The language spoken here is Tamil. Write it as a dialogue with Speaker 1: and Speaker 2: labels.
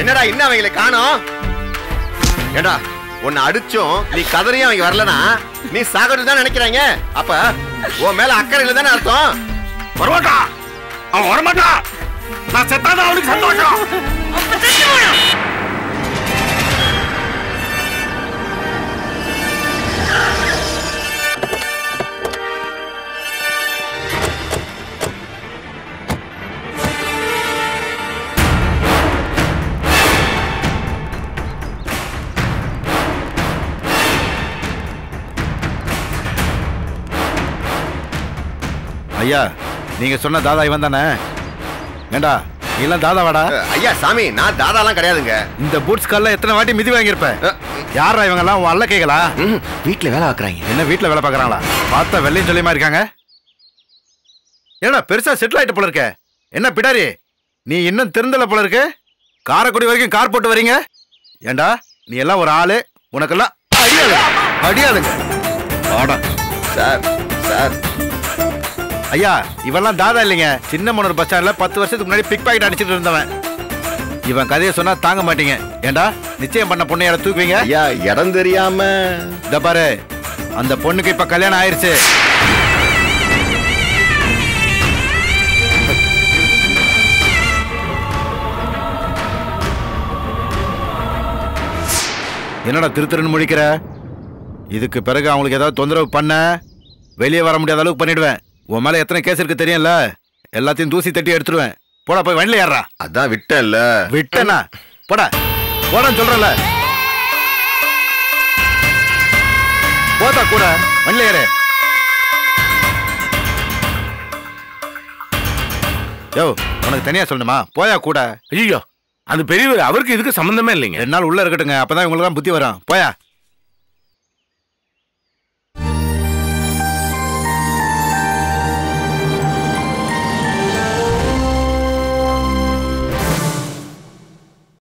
Speaker 1: என்னடா இன்னும் அவங்களை காணோம் ஏடா உன்னை அடிச்சும் நீ கதறியும் அவங்க வரலனா நீ சாகட்டு தான் நினைக்கிறாங்க அப்ப உன் மேல அக்கறை இல்லை தானே அர்த்தம்
Speaker 2: வரமாட்டான் அவன் வரமாட்டான் நான் செத்தாதான் அவனுக்கு சந்தோஷம்
Speaker 3: ஐயா நீங்க சொன்ன தாதா இவன் தானே ஏண்டா நீ எல்லாம் தாதாவாடா
Speaker 1: ஐயா சாமி நான் தாதாலாம் கிடையாதுங்க
Speaker 3: இந்த பூட்ஸ் கால்ல எத்தனை வாட்டி மிதி வாங்கியிருப்ப யாரா இவங்க எல்லாம் உன் அல்ல கேக்கலா
Speaker 1: வீட்டுல வேலை வைக்கிறாங்க
Speaker 3: என்ன வீட்டுல வேலை பார்க்கறாங்களா பார்த்தா வெள்ளையும் சொல்லியமா இருக்காங்க ஏடா பெருசா செட்டில் ஆயிட்ட போல இருக்க என்ன பிடாரி நீ இன்னும் திருந்தல போல இருக்கு காரைக்குடி வரைக்கும் கார் போட்டு வரீங்க ஏண்டா நீ எல்லாம் ஒரு ஆளு உனக்கெல்லாம் அடியாளுங்க அடியாளுங்க ஆடா
Speaker 1: சார் சார்
Speaker 3: ஐயா இவெல்லாம் தாதா இல்லைங்க சின்ன மணூர் பஸ் ஸ்டாண்ட்ல பத்து வருஷத்துக்கு முன்னாடி பிக் பாக்கெட் அடிச்சிட்டு இருந்தவன் இவன் கதையை சொன்னா தாங்க மாட்டீங்க ஏண்டா நிச்சயம் பண்ண பொண்ணை யாரை தூக்குவீங்க
Speaker 1: ஐயா இடம் தெரியாம
Speaker 3: இந்த பாரு அந்த பொண்ணுக்கு இப்ப கல்யாணம் ஆயிருச்சு என்னடா திரு திருன்னு முழிக்கிற இதுக்கு பிறகு அவங்களுக்கு ஏதாவது தொந்தரவு பண்ண வெளியே வர முடியாத அளவுக்கு பண்ணிடுவேன் உன் மேல எத்தனை கேஸ் இருக்கு தெரியும்ல எல்லாத்தையும் தூசி தட்டி எடுத்துருவேன் போடா போய் வண்டில ஏறா
Speaker 1: அதான் விட்டேன்ல
Speaker 3: விட்டனா போடா போடான்னு சொல்றல போதா கூட வண்டில ஏறு யோ உனக்கு தனியா சொல்லணுமா போயா கூட
Speaker 2: ஐயோ அந்த பெரியவர் அவருக்கு இதுக்கு சம்பந்தமே இல்லைங்க
Speaker 3: ரெண்டு நாள் உள்ள இருக்கட்டுங்க அப்பதான் உங்களுக்கு புத்தி வரும் போயா